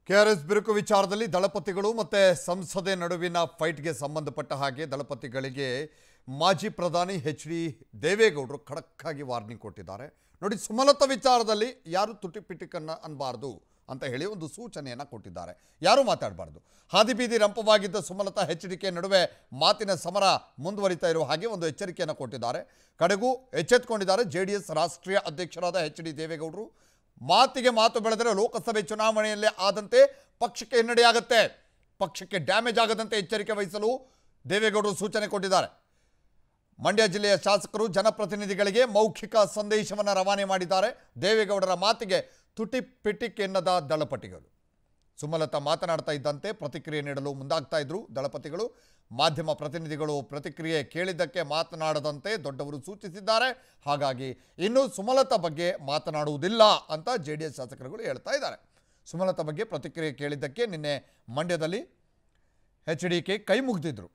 KRS ಬಿರುಕು ವಿಚಾರದಲ್ಲಿ ದಳಪತಿಗಳು ಮತ್ತೆ ಸಂಸದೆ ನಡುವಿನ ಫೈಟ್ಗೆ ಸಂಬಂಧಪಟ್ಟ ಹಾಗೆ ದಳಪತಿಗಳಿಗೆ ಮಾಜಿ ಪ್ರಧಾನಿ ಎಚ್ ಡಿ ದೇವೇಗೌಡರು ಖಡಕ್ಕಾಗಿ ವಾರ್ನಿಂಗ್ ಕೊಟ್ಟಿದ್ದಾರೆ ನೋಡಿ ಸುಮಲತಾ ವಿಚಾರದಲ್ಲಿ ಯಾರು ತುಟಿ ಪಿಟಿಕನ್ನ ಅನ್ಬಾರ್ದು ಅಂತ ಹೇಳಿ ಒಂದು ಸೂಚನೆಯನ್ನು ಕೊಟ್ಟಿದ್ದಾರೆ ಯಾರೂ ಮಾತಾಡಬಾರ್ದು ಹಾದಿಬೀದಿ ರಂಪವಾಗಿದ್ದ ಸುಮಲತಾ ಎಚ್ ಡಿ ಕೆ ನಡುವೆ ಮಾತಿನ ಸಮರ ಮುಂದುವರಿತಾ ಇರುವ ಹಾಗೆ ಒಂದು ಎಚ್ಚರಿಕೆಯನ್ನು ಕೊಟ್ಟಿದ್ದಾರೆ ಕಡೆಗೂ ಎಚ್ಚೆತ್ತುಕೊಂಡಿದ್ದಾರೆ ಜೆ ಡಿ ಎಸ್ ರಾಷ್ಟ್ರೀಯ ಅಧ್ಯಕ್ಷರಾದ ಎಚ್ ಡಿ ದೇವೇಗೌಡರು ಮಾತಿಗೆ ಮಾತು ಬೆಳೆದರೆ ಲೋಕಸಭೆ ಚುನಾವಣೆಯಲ್ಲಿ ಆದಂತೆ ಪಕ್ಷಕ್ಕೆ ಹಿನ್ನಡೆಯಾಗತ್ತೆ ಪಕ್ಷಕ್ಕೆ ಡ್ಯಾಮೇಜ್ ಆಗದಂತೆ ಎಚ್ಚರಿಕೆ ವಹಿಸಲು ದೇವೇಗೌಡರು ಸೂಚನೆ ಕೊಟ್ಟಿದ್ದಾರೆ ಮಂಡ್ಯ ಜಿಲ್ಲೆಯ ಶಾಸಕರು ಜನಪ್ರತಿನಿಧಿಗಳಿಗೆ ಮೌಖಿಕ ಸಂದೇಶವನ್ನು ರವಾನೆ ಮಾಡಿದ್ದಾರೆ ದೇವೇಗೌಡರ ಮಾತಿಗೆ ತುಟಿ ಪಿಟಿಕ್ ಎನ್ನದ ದಳಪತಿಗಳು ಸುಮಲತಾ ಮಾತನಾಡ್ತಾ ಇದ್ದಂತೆ ಪ್ರತಿಕ್ರಿಯೆ ನೀಡಲು ಮುಂದಾಗ್ತಾ ಇದ್ರು ದಳಪತಿಗಳು ಮಾಧ್ಯಮ ಪ್ರತಿನಿಧಿಗಳು ಪ್ರತಿಕ್ರಿಯೆ ಕೇಳಿದ್ದಕ್ಕೆ ಮಾತನಾಡದಂತೆ ದೊಡ್ಡವರು ಸೂಚಿಸಿದ್ದಾರೆ ಹಾಗಾಗಿ ಇನ್ನು ಸುಮಲತಾ ಬಗ್ಗೆ ಮಾತನಾಡುವುದಿಲ್ಲ ಅಂತ ಜೆ ಡಿ ಎಸ್ ಶಾಸಕರುಗಳು ಹೇಳ್ತಾ ಇದ್ದಾರೆ ಸುಮಲತಾ ಬಗ್ಗೆ ಪ್ರತಿಕ್ರಿಯೆ ಕೇಳಿದ್ದಕ್ಕೆ ನಿನ್ನೆ ಮಂಡ್ಯದಲ್ಲಿ ಎಚ್ ಡಿ ಕೆ ಕೈ ಮುಗಿದಿದ್ರು